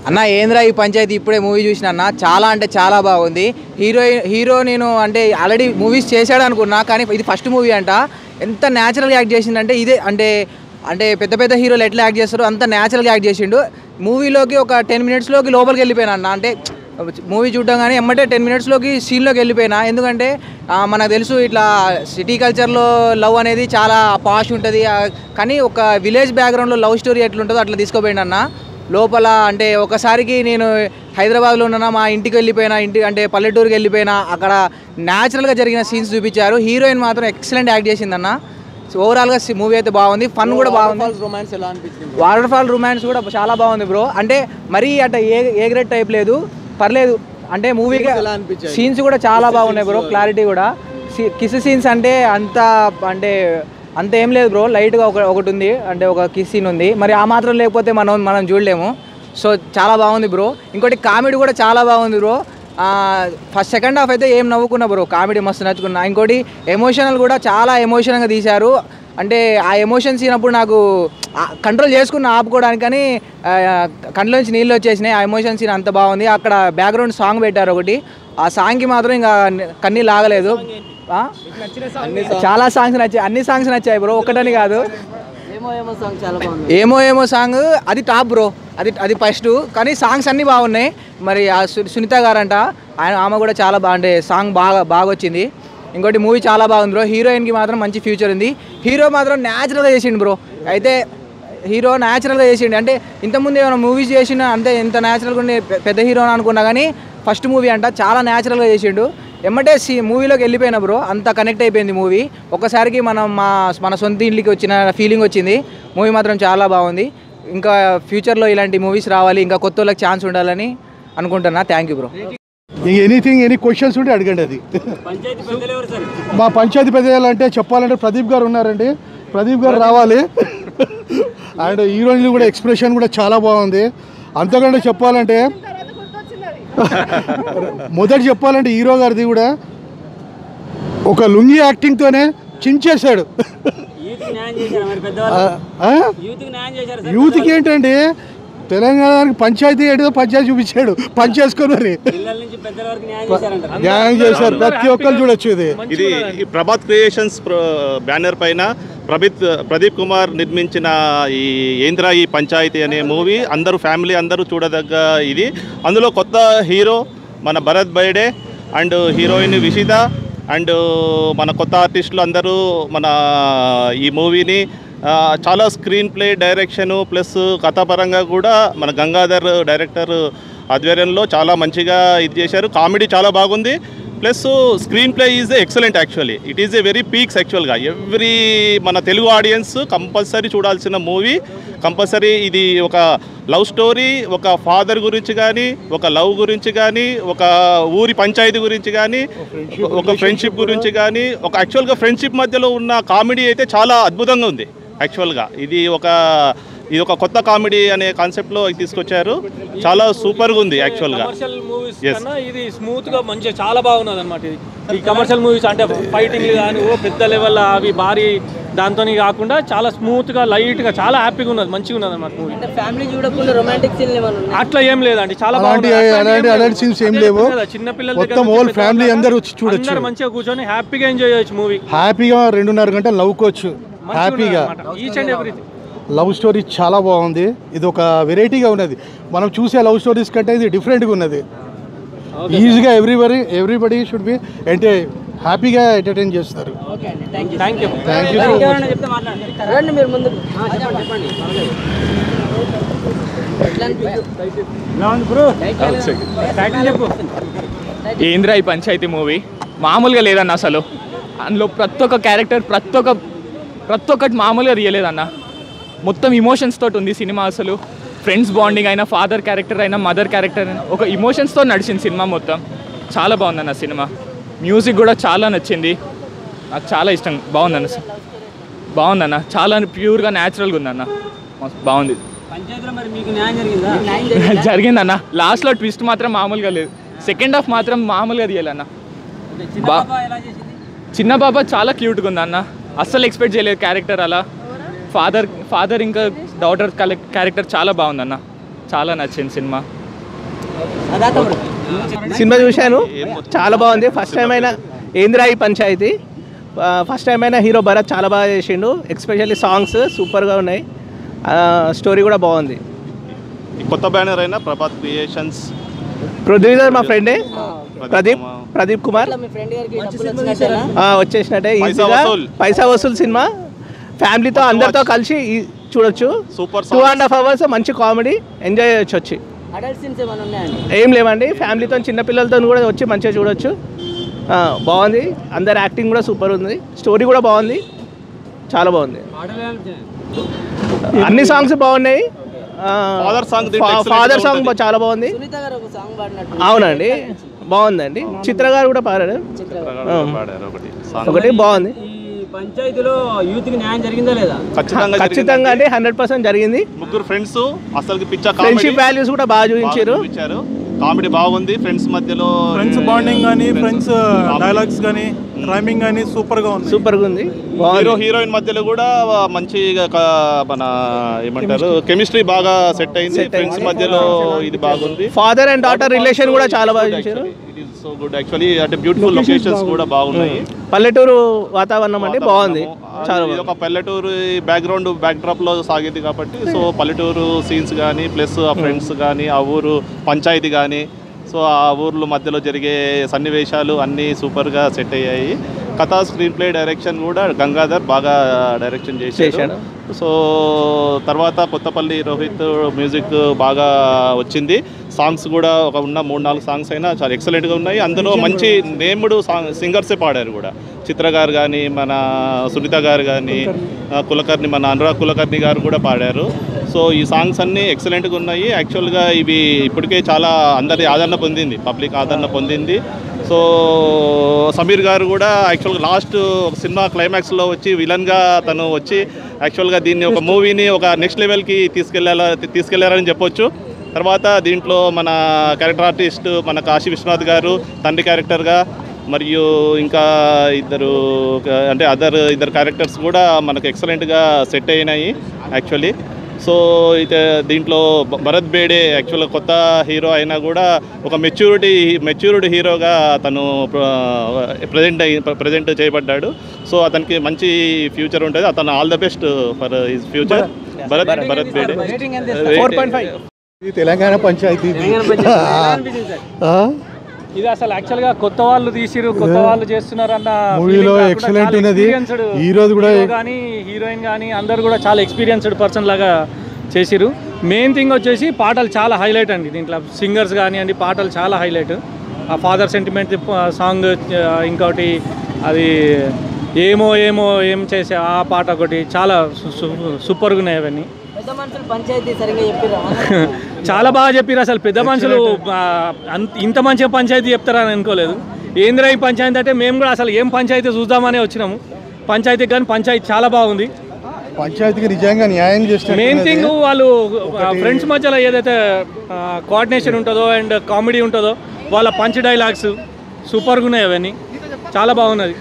అన్న ఏంద్రా ఈ పంచాయతీ ఇప్పుడే మూవీ చూసిన అన్న చాలా అంటే చాలా బాగుంది హీరో హీరో నేను అంటే ఆల్రెడీ మూవీస్ చేశాడు అనుకున్నా కానీ ఇది ఫస్ట్ మూవీ అంట ఎంత న్యాచురల్గా యాక్ట్ చేసిండంటే ఇదే అంటే అంటే పెద్ద పెద్ద హీరోలు ఎట్లా యాక్ట్ చేస్తారో అంత న్యాచురల్గా యాక్ట్ చేసిండు మూవీలోకి ఒక టెన్ మినిట్స్లోకి లోపలికి వెళ్ళిపోయినా అన్న అంటే మూవీ చూడడం కానీ ఎమ్మటే టెన్ మినిట్స్లోకి సీన్లోకి వెళ్ళిపోయినా ఎందుకంటే ఆ, మనకు తెలుసు ఇట్లా సిటీ కల్చర్లో లవ్ అనేది చాలా పాష్ ఉంటుంది ఆ, కానీ ఒక విలేజ్ బ్యాక్గ్రౌండ్లో లవ్ స్టోరీ ఎట్లుంటుందో అట్లా తీసుకోపోయిండు అన్న లోపల అంటే ఒకసారికి నేను హైదరాబాద్లో ఉన్న మా ఇంటికి వెళ్ళిపోయినా ఇంటి అంటే పల్లెటూరుకి వెళ్ళిపోయినా అక్కడ న్యాచురల్గా జరిగిన సీన్స్ చూపించారు హీరోయిన్ మాత్రం ఎక్సలెంట్ యాక్ట్ చేసిందన్న సో ఓవరాల్గా మూవీ అయితే బాగుంది ఫన్ కూడా బాగుంది రొమాన్స్ ఎలా అనిపించింది వాటర్ ఫాల్ రొమాన్స్ కూడా చాలా బాగుంది బ్రో అంటే మరీ అట్ట ఏ ఏ గ్రేడ్ టైప్ లేదు పర్లేదు అంటే మూవీకి Scenes ఎలా అనిపించాయి? సీన్స్ కూడా చాలా బాగున్నాయి బ్రో క్లారిటీ కూడా కిస్ సీన్స్ అంటే అంత అంటే అంత ఏం లేదు బ్రో లైట్గా ఒక ఒకటి ఉంది అంటే ఒక కిస్ సీన్ ఉంది మరి ఆ మాత్రం లేకపోతే మనం మనం చూడలేము సో చాలా బాగుంది బ్రో ఇంకోటి కామెడీ కూడా చాలా బాగుంది బ్రో ఫస్ట్ సెకండ్ హాఫ్ అయితే ఏం నవ్వుకున్నా బ్రో కామెడీ మస్తు నచ్చుకున్నా ఇంకోటి ఎమోషనల్ కూడా చాలా ఎమోషనల్గా తీశారు అంటే ఆ ఎమోషన్స్ అయినప్పుడు నాకు కంట్రోల్ చేసుకున్న ఆపుకోవడానికి కానీ కంట్లోంచి నీళ్ళు వచ్చేసినాయి ఆ ఎమోషన్ సీన్ అంత బాగుంది అక్కడ బ్యాక్గ్రౌండ్ సాంగ్ పెట్టారు ఒకటి ఆ సాంగ్కి మాత్రం ఇంకా కన్నీళ్ళు ఆగలేదు ఆ? చాలా సాంగ్స్ నచ్చాయి అన్ని సాంగ్స్ నచ్చాయి బ్రో ఒకటని కాదు ఏమో ఏమో సాంగ్ చాలా బాగుంది ఏమో ఏమో సాంగ్ అది టాప్ బ్రో అది అది ఫస్ట్ కానీ సాంగ్స్ అన్నీ బాగున్నాయి మరి ఆ సు- సునీత గారంట ఆయన ఆమె కూడా చాలా బాగా అంటే సాంగ్ బాగా బాగా వచ్చింది ఇంకోటి మూవీ చాలా బాగుంది బ్రో హీరోయిన్కి మాత్రం మంచి ఫ్యూచర్ ఉంది హీరో మాత్రం న్యాచురల్గా చేసిండు బ్రో అయితే హీరో న్యాచురల్గా చేసిండు అంటే ఇంతకుముందు ఏమైనా మూవీస్ చేసిన అంతే ఇంత న్యాచురల్గా ఉండే పె- పెద్ద హీరో అని అనుకున్నా కానీ ఫస్ట్ మూవీ అంట చాలా న్యాచురల్గా చేసిండు ఎమ్మటే సి మూవీలోకి వెళ్ళిపోయినా బ్రో అంత కనెక్ట్ అయిపోయింది మూవీ ఒక్కసారికి మనం మా మన సొంత ఇంటికి వచ్చిన ఫీలింగ్ వచ్చింది మూవీ మాత్రం చాలా బాగుంది ఇంకా ఫ్యూచర్లో ఇలాంటి మూవీస్ రావాలి ఇంకా కొత్త వాళ్ళకి ఛాన్స్ ఉండాలని అనుకుంటున్నా thank you bro anything any questions ఉంటే అడగండి అది పంచాయతీ పెద్దలు ఎవరు సార్ మా పంచాయతీ పెద్దలు అంటే చెప్పాలంటే ప్రదీప్ గారు ఉన్నారండి ప్రదీప్ గారు రావాలి అండ్ హీరోయిన్లు కూడా ఎక్స్ప్రెషన్ కూడా చాలా బాగుంది అంతకంటే చెప్పాలంటే మొదటి చెప్పాలంటే హీరో గారిది కూడా ఒక లుంగి యాక్టింగ్తోనే చించేశాడు యూత్ న్యాయం చేశారు మరి ఆ, పెద్దవాళ్ళు ఆ? యూత్ న్యాయం చేశారు సార్ యూత్కి ఏంటంటే తెలంగాణకి పంచాయతీ ఏంటో పంచాయతీ చూపించాడు పని చేసుకొని మరి పిల్లల నుంచి పెద్దల వరకు న్యాయం చేశారంట న్యాయం చేశారు ప్రతి ఒక్కరు చూడొచ్చు ఇది ఇది ఈ ప్రభాత్ క్రియేషన్స్ ప్ర- బ్యానర్ పైన ప్రదీప్ ప్రదీప్ కుమార్ నిర్మించిన ఈ ఏంద్రా ఈ పంచాయతీ అనే మూవీ అందరూ ఫ్యామిలీ అందరూ చూడదగ్గ ఇది అందులో కొత్త హీరో మన భరత్ బైడే అండ్ హీరోయిన్ విషిత అండ్ మన కొత్త ఆర్టిస్టులు అందరూ మన ఈ మూవీని ఆ, చాలా స్క్రీన్ ప్లే డైరెక్షను ప్లస్ కథాపరంగా కూడా మన గంగాధర్ డైరెక్టర్ ఆధ్వర్యంలో చాలా మంచిగా ఇది చేశారు కామెడీ చాలా బాగుంది plus screenplay is excellent actually it is a very peaks యాక్చువల్గా ఎవ్రీ మన తెలుగు ఆడియన్స్ కంపల్సరీ చూడాల్సిన మూవీ కంపల్సరీ ఇది ఒక లవ్ స్టోరీ ఒక ఫాదర్ గురించి కానీ ఒక లవ్ గురించి కానీ ఒక ఊరి పంచాయతీ గురించి కానీ ఒక ఫ్రెండ్షిప్ గురించి కానీ ఒక యాక్చువల్గా ఫ్రెండ్షిప్ మధ్యలో ఉన్న కామెడీ అయితే చాలా అద్భుతంగా ఉంది యాక్చువల్గా ఇది ఒక ఇది ఒక కొత్త కామెడీ అనే కాన్సెప్ట్లో తీసుకొచ్చారు చాలా సూపర్గా ఉంది యాక్చువల్గా కమర్షియల్ మూవీస్ Yes. కన్నా ఇది స్మూత్ గా మంచిగా చాలా బాగున్నది అనమాట ఇది ఈ కమర్షియల్ మూవీస్ అంటే ఫైటింగ్ కానీ ఓ పెద్ద లెవెల్ అవి భారీ దాంతో కాకుండా చాలా స్మూత్ గా లైట్ గా చాలా హ్యాపీగా ఉన్నది మంచిగా ఉన్నది అనమాట మూవీ అంటే ఫ్యామిలీ చూడకుండా రొమాంటిక్ సీన్లు ఏమైనా ఉన్నాయి అట్లా ఏం లేదండి చాలా అలాంటి బాగుంది అట్లాంటి అలాంటి ఏం అలాంటి లేదు. సీన్స్ ఏం అదే లేవు కదా, చిన్న పిల్లల దగ్గర మొత్తం నుంచి హోల్ పెద్ద ఫ్యామిలీ వాళ్ళ అందరూ వచ్చి చూడొచ్చు అందరూ మంచిగా కూర్చొని హ్యాపీగా ఎంజాయ్ చేయొచ్చు మూవీ హ్యాపీగా రెండున్నర గంటలు నవ్వుకోవచ్చు హ్యాపీగా each and everything love story చాలా బాగుంది ఇది ఒక వెరైటీగా ఉన్నది మనం చూసే లవ్ స్టోరీస్ కంటే ఇది డిఫరెంట్గా ఉన్నది ఈజీగా ఎవ్రీబడి ఎవ్రీబడి షుడ్ బి అంటే హ్యాపీగా ఎంటర్టైన్ చేస్తారు థ్యాంక్ యూ థ్యాంక్ యూ ఇంకెవరైనా చెప్తే మాట్లాడండి రండి మీరు ముందు చెప్పండి చెప్పండి ఎట్లా టైటిల్ చెప్పు ఏంద్రా ఈ పంచాయతీ మూవీ మామూలుగా లేదన్న అసలు అందులో ప్రతి ఒక్క క్యారెక్టర్ ప్రతి ఒక్క ప్రతి ఒక్కటి మామూలుగా తీయలేదన్న మొత్తం ఇమోషన్స్ తోటి ఉంది సినిమా అసలు ఫ్రెండ్స్ బాండింగ్ అయినా ఫాదర్ క్యారెక్టర్ అయినా మదర్ క్యారెక్టర్ అయినా ఒక ఇమోషన్స్తో నడిచింది సినిమా మొత్తం చాలా బాగుందన్న సినిమా మ్యూజిక్ కూడా చాలా నచ్చింది నాకు చాలా ఇష్టం బాగుందన్న బాగుందన్న చాలా ప్యూర్గా న్యాచురల్గా ఉందన్న మస్తు బాగుంది పంచాయతీలో మరి మీకు న్యాయం జరిగిందా న్యాయం జరిగిందన్న లాస్ట్లో ట్విస్ట్ మాత్రం మామూలుగా లేదు సెకండ్ హాఫ్ మాత్రం మామూలుగా తీయాలన్న చిన్న బా- పాప ఎలా చేసింది చిన్న పాప చాలా క్యూట్గా ఉంది అన్న అస్సలు ఎక్స్పెక్ట్ చేయలేదు క్యారెక్టర్ అలా ఫాదర్ ఫాదర్ ఇంకా డాటర్ క్యారెక్టర్ చాలా బాగుందన్న చాలా నచ్చింది సినిమా అదా తమ్ముడు సినిమా చూశాను చాలా బాగుంది ఫస్ట్ టైం అయినా ఏంద్రా ఈ పంచాయతీ ఫస్ట్ టైం అయినా హీరో భరత్ చాలా బాగా చేసిండు ఎక్స్పెషల్లీ సాంగ్స్ సూపర్గా ఉన్నాయి స్టోరీ కూడా బాగుంది ఈ కొత్త బ్యానర్ అయినా ప్రభాత్ క్రియేషన్స్ ప్రొడ్యూసర్ మా ఫ్రెండే ప్రదీప్ ప్రదీప్ కుమార్ మీ ఫ్రెండ్ గారికి డబ్బులు వచ్చినట్టేనా ఆ, వచ్చేసినట్టే పైసా ఈజీగా వసూల్. పైసా వసూల్ సినిమా ఫ్యామిలీతో అందరితో కలిసి ఈ- చూడొచ్చు super two and half hours మంచి కామెడీ ఎంజాయ్ చేయొచ్చు వచ్చి అడల్ట్ సీన్స్ ఏమైనా ఉన్నాయండి ఏం లేవండి ఫ్యామిలీతో చిన్నపిల్లలతో కూడా వచ్చి మంచిగా చూడొచ్చు ఆ, బాగుంది అందరి యాక్టింగ్ కూడా సూపర్ ఉంది స్టోరీ కూడా బాగుంది చాలా బాగుంది అన్ని సాంగ్స్ బాగున్నాయి Father song దీంట్లో excellent గా ఫాదర్ సాంగ్ ఉంటుంది. చాలా బాగుంది సునీత గారు ఒక సాంగ్ పాడినట్టు అవునండి బాగుందండి చిత్ర గారు కూడా పాడారు పాడారు ఒకటి సాంగ్ ఒకటి బాగుంది ఈ పంచాయతీలో యూత్ కి న్యాయం జరిగిందా లేదా ఖచ్చితంగా ఖచ్చితంగా అంటే హండ్రెడ్ పర్సెంట్ జరిగింది ముగ్గురు ఫ్రెండ్స్ అసలు పిచ్చ ఫ్రెండ్షిప్ వాల్యూస్ కూడా బాగా చూపించారు ఇచ్చారు కామెడీ బాగుంది ఫ్రెండ్స్ మధ్యలో ఫ్రెండ్స్ బాండింగ్ కానీ ఫ్రెండ్స్ డైలాగ్స్ కానీ రైమింగ్ కానీ సూపర్గా ఉంది సూపర్గా ఉంది హీరో బాగుంది హీరోయిన్ మధ్యలో కూడా మంచిగా క- మన ఏమంటారు కెమిస్ట్రీ బాగా సెట్ అయింది ఫ్రెండ్స్ మధ్యలో ఇది బాగుంది ఫాదర్ అండ్ డాటర్ రిలేషన్ కూడా చాలా బాగా చూపించారు సో గుడ్ యాక్చువల్లీ అంటే బ్యూటిఫుల్ లొకేషన్స్ కూడా బాగున్నాయి పల్లెటూరు వాతావరణం అంటే బాగుంది చాలా ఇది బాగుంది ఒక పల్లెటూరు బ్యాక్గ్రౌండ్ బ్యాక్డ్రాప్ లో సాగింది కాబట్టి సో పల్లెటూరు సీన్స్ కానీ ప్లస్ ఆ ఫ్రెండ్స్ కానీ ఆ ఊరు పంచాయతీ కానీ సో ఆ ఊర్ల మధ్యలో జరిగే సన్నివేశాలు అన్నీ సూపర్గా సెట్ అయ్యాయి కథా స్క్రీన్ ప్లే డైరెక్షన్ కూడా గంగాధర్ బాగా డైరెక్షన్ చేశాడు చేశాడు. సో తర్వాత కొత్తపల్లి రోహిత్ మ్యూజిక్ బాగా వచ్చింది సాంగ్స్ కూడా ఒక ఉన్న మూడు నాలుగు సాంగ్స్ అయినా చాలా ఎక్సలెంట్గా ఉన్నాయి అందులో మంచి నేమ్డ్ సాంగ్ సింగర్సే పాడారు కూడా చిత్ర గారు కానీ మన సునీత గారు కానీ ఆ, కులకర్ణి మన అనురాగ్ కులకర్ణి గారు కూడా పాడారు సో ఈ సాంగ్స్ అన్నీ ఎక్సలెంట్గా ఉన్నాయి యాక్చువల్గా ఇవి ఇప్పటికే చాలా అందరి ఆదరణ పొందింది పబ్లిక్ ఆదరణ పొందింది సో సమీర్ గారు కూడా యాక్చువల్గా లాస్ట్ సినిమా క్లైమాక్స్లో వచ్చి విలన్గా తను వచ్చి యాక్చువల్గా దీన్ని ఒక మూవీని ఒక నెక్స్ట్ లెవెల్కి తీసుకెళ్ళాల తీసుకెళ్లారని చెప్పొచ్చు తర్వాత దీంట్లో మన క్యారెక్టర్ ఆర్టిస్ట్ మన కాశీ విశ్వనాథ్ గారు తండ్రి క్యారెక్టర్గా మరియు ఇంకా ఇద్దరు ఒక- అంటే అదర్ ఇద్దరు క్యారెక్టర్స్ కూడా మనకు ఎక్సలెంట్గా సెట్ అయినాయి యాక్చువల్లీ సో అయితే దీంట్లో భ- భరత్ బేడే యాక్చువల్గా కొత్త హీరో అయినా కూడా ఒక మెచ్యూరిటీ మెచ్యూర్డ్ హీరోగా తను ప్రజెంట్ ప్రజెంట్ చేయబడ్డాడు సో అతనికి మంచి ఫ్యూచర్ ఉంటుంది అతను all the best for his future Bharat Bharat బేడే ఫోర్ పాయింట్ ఫైవ్ ఇది తెలంగాణ పంచాయతీ ఇది. ఆ? ఇది అసలు యాక్చువల్గా కొత్త వాళ్ళు తీసిరు కొత్త వాళ్ళు చేస్తున్నారు అన్న మూవీలో excellent ఉన్నది. హీరోది కూడా- కానీ హీరోయిన్ కానీ అందరు కూడా చాలా ఎక్స్పీరియన్స్డ్ పర్సన్ లాగా చేసిరు మెయిన్ థింగ్ వచ్చేసి పాటలు చాలా హైలైట్ అండి దీంట్లో సింగర్స్ కానివ్వండి పాటలు చాలా హైలైట్ ఆ ఫాదర్ సెంటిమెంట్ సాంగ్ ఇంకోటి అది ఏమో ఏమో ఏం చేసే ఆ పాట ఒకటి చాలా సూపర్గా ఉన్నాయి అవన్నీ పెద్ద మనుషులు పంచాయతీ సరిగ్గా చెప్పిరా చాలా బాగా చెప్పారు అసలు పెద్ద మనుషులు ఆ, అంత- ఇంత మంచిగా పంచాయతీ చెప్తారని అనుకోలేదు ఏంద్రా ఈ పంచాయతీ అంటే మేము కూడా అసలు ఏం పంచాయతీ చూద్దామనే వచ్చినాము పంచాయతీ కానీ పంచాయతీ చాలా బాగుంది పంచాయతీకి నిజంగా న్యాయం చేస్తే మెయిన్ థింగ్ వాళ్ళు ఫ్రెండ్స్ మధ్యలో ఏదైతే కోఆర్డినేషన్ ఉంటుందో అండ్ కామెడీ ఉంటుందో వాళ్ళ పంచ్ డైలాగ్స్ సూపర్గా ఉన్నాయి అవన్నీ చాలా బాగున్నది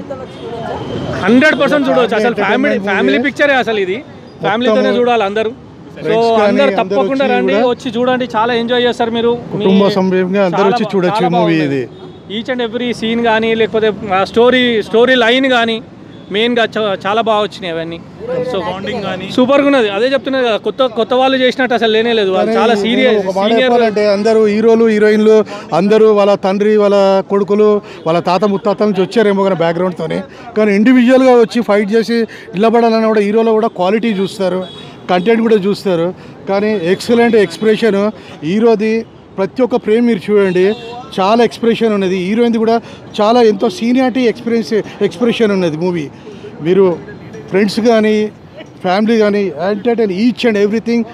హండ్రెడ్ పర్సెంట్ చూడవచ్చు అసలు ఫ్యామిలీ ఫ్యామిలీ పిక్చరే అసలు ఇది ఫ్యామిలీతోనే చూడాలి అందరూ సో Friends కానీ అందరు అందరూ తప్పకుండా వచ్చి రండి కూడా వచ్చి చూడండి చాలా ఎంజాయ్ చేస్తారు మీరు కుటుంబ సమేతంగా అందరూ వచ్చి చూడొచ్చు మూవీ ఇది ఈచ్ అండ్ ఎవ్రీ సీన్ కానీ లేకపోతే స్టోరీ స్టోరీ లైన్ కానీ మెయిన్గా చాలా బాగా వచ్చినాయి అవన్నీ సో బాండింగ్ కానీ సూపర్గా ఉన్నది అదే చెప్తున్నది కదా కొత్త కొత్త వాళ్ళు చేసినట్టు అసలు లేనే లేదు వాళ్ళు చాలా సీరియస్ ఒక మాట సీనియర్ చెప్పాలంటే అందరూ హీరోలు హీరోయిన్లు అందరూ వాళ్ళ తండ్రి వాళ్ళ కొడుకులు వాళ్ళ తాత ముత్తాతల నుంచి వచ్చారేమో కానీ బ్యాక్గ్రౌండ్తోని కానీ ఇండివిజువల్గా వచ్చి ఫైట్ చేసి నిలబడాలని కూడా హీరోలో కూడా క్వాలిటీ చూస్తారు కంటెంట్ కూడా చూస్తారు కానీ ఎక్సలెంట్ ఎక్స్ప్రెషన్ హీరోది ప్రతి ఒక్క ప్రేమ్ మీరు చూడండి చాలా ఎక్స్ప్రెషన్ ఉన్నది హీరోయిన్ది కూడా చాలా ఎంతో సీనియారిటీ ఎక్స్పీరియన్స్ ఎక్స్ప్రెషన్ ఉన్నది మూవీ మీరు ఫ్రెండ్స్ కానీ ఫ్యామిలీ కానీ entertain each and everything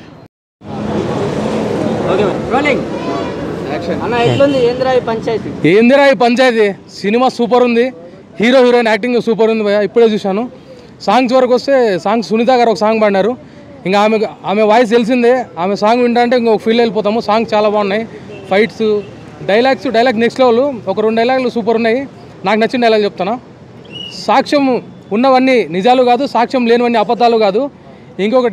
okay rolling అన్న ఎట్లుంది ఏంద్రా ఈ పంచాయతీ ఏందిరా ఈ పంచాయతీ సినిమా సూపర్ ఉంది హీరో హీరోయిన్ యాక్టింగ్ సూపర్ ఉంది భయ్యా ఇప్పుడే చూశాను సాంగ్స్ వరకు వస్తే సాంగ్స్ సునీత గారు ఒక సాంగ్ పాడినారు ఇంకా ఆమె ఆమె వాయిస్ తెలిసిందే ఆమె సాంగ్ వింటే ఇంకొక ఫీల్ వెళ్ళిపోతాము సాంగ్స్ చాలా బాగున్నాయి fights dialogues dialogue next level ఒక రెండు డైలాగులు సూపర్ ఉన్నాయి నాకు నచ్చిన డైలాగ్ చెప్తాను సాక్ష్యం ఉన్నవన్నీ నిజాలు కాదు సాక్ష్యం లేనివన్నీ అబద్ధాలు కాదు ఇంకొకటి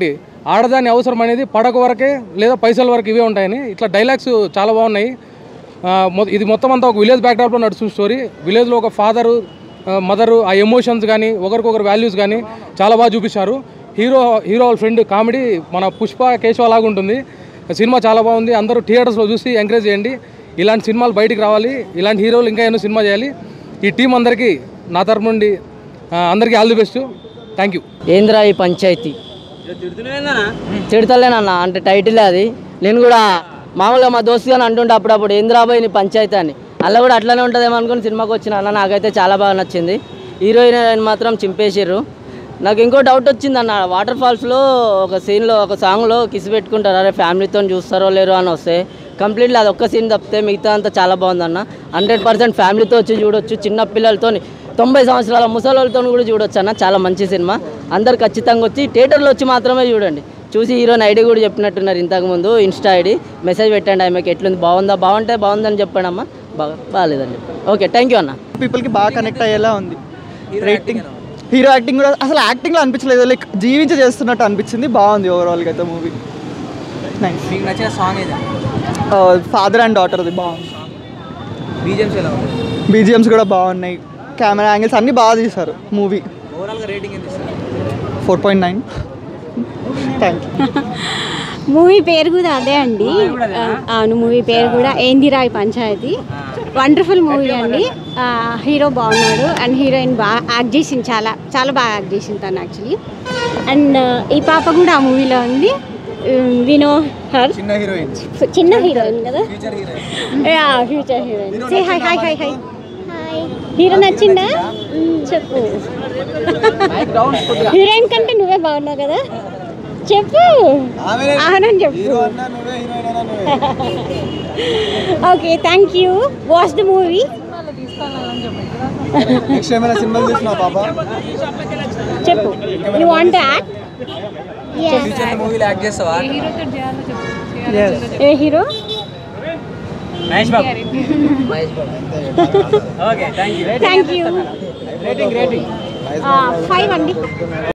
ఆడదాని అవసరం అనేది పడక వరకే లేదా పైసల వరకు ఇవే ఉంటాయని ఇట్లా డైలాగ్స్ చాలా బాగున్నాయి ఆ, మొ- ఇది మొత్తం అంతా ఒక విలేజ్ బ్యాక్డ్రాప్లో నడుస్తున్న స్టోరీ విలేజ్లో ఒక ఫాదరు మదరు ఆ ఎమోషన్స్ కానీ ఒకరికొకరు వాల్యూస్ కానీ చాలా బాగా చూపించారు హీరో హీరో వాళ్ళ ఫ్రెండ్ కామెడీ మన పుష్ప కేశవ లాగా ఉంటుంది సినిమా చాలా బాగుంది అందరూ థియేటర్స్లో చూసి ఎంకరేజ్ చేయండి ఇలాంటి సినిమాలు బయటికి రావాలి ఇలాంటి హీరోలు ఇంకా ఎన్నో సినిమా చేయాలి ఈ టీం అందరికీ నా తరపు నుండి ఆ, అందరికీ all the best thank you Endra Ee panchayat తిడతలేనన్న అంటే టైటిల్ అది నేను కూడా మామూలుగా మా దోస్తు గాని అంటుంటే అప్పుడప్పుడు ఏంద్రాబాయ్ నీ పంచాయతీ అని అలా కూడా అట్లనే ఉంటుందేమో అనుకుని సినిమాకి వచ్చిన అన్న నాకైతే చాలా బాగా నచ్చింది హీరోయిన్ మాత్రం చింపేసిర్రు నాకు ఇంకో డౌట్ వచ్చింది అన్న వాటర్ ఫాల్స్లో ఒక సీన్లో ఒక సాంగ్లో కిసి పెట్టుకుంటారు అరే ఫ్యామిలీతో చూస్తారో లేరో అని వస్తే కంప్లీట్లీ అది ఒక్క సీన్ తప్పితే మిగతా అంతా చాలా బాగుందన్న హండ్రెడ్ పర్సెంట్ ఫ్యామిలీతో వచ్చి చూడొచ్చు చిన్న పిల్లలతోని తొంభై సంవత్సరాల ముసలోళ్ళతో కూడా చూడొచ్చు అన్న చాలా మంచి సినిమా అందరు ఖచ్చితంగా వచ్చి థియేటర్లో వచ్చి మాత్రమే చూడండి చూసి హీరోని ఐడి కూడా చెప్పినట్టున్నారు ఇంతకుముందు ఇన్స్టా ఐడి మెసేజ్ పెట్టండి ఆమెకి ఎట్లుంది బాగుందా బాగుంటే బాగుందని చెప్పండి అమ్మా బాగా బాగాలేదండి ఓకే థ్యాంక్ యూ అన్న పీపుల్కి బాగా కనెక్ట్ అయ్యేలా ఉంది రేటింగ్ హీరో యాక్టింగ్ కూడా అసలు యాక్టింగ్లో అనిపించలేదు లైక్ జీవించి చేస్తున్నట్టు అనిపించింది బాగుంది ఓవరాల్గా అయితే మూవీ నైస్ మీకు నచ్చిన సాంగ్ ఏదా ఫాదర్ అండ్ డాటర్ది బాగుంది బీజేమ్స్ ఎలా ఉంది బీజిఎమ్స్ కూడా బాగున్నాయి కెమెరా యాంగిల్స్ అన్నీ బాగా తీశారు మూవీ ఓవరాల్గా రేటింగ్ ఎంత ఇస్తారు four point nine thank you movie పేరు కూడా అదే అండి ఆ, అవును మూవీ పేరు కూడా ఏందిరా ఈ పంచాయతీ వండర్ఫుల్ మూవీ అండి ఆ, హీరో బాగున్నాడు అండ్ హీరోయిన్ బాగా యాక్ట్ చేసింది చాలా చాలా బాగా యాక్ట్ చేసింది తను యాక్చువల్లీ అండ్ ఈ పాప కూడా ఆ మూవీలో ఉంది వినో హర్ చిన్న హీరోయిన్ చిన్న హీరోయిన్ కదా ఫ్యూచర్ హీరోయిన్ యా future heroine say hi hi hi hi hero నచ్చిందా మ్మ్, చెప్పు హీరోయిన్ కంటే నువ్వే బాగున్నావు కదా చెప్పు అవునని చెప్పు okay thank you watch the movie next ఏమైనా సినిమాలు చూసినా పాప చెప్పు యూ వాంట్ యాక్ట్ ఫ్యూచర్ మూవీలో యాక్ట్ చేస్తావా ఏ hero Mahesh Babu Mahesh Babu okay thank you thank you rating rating five అండి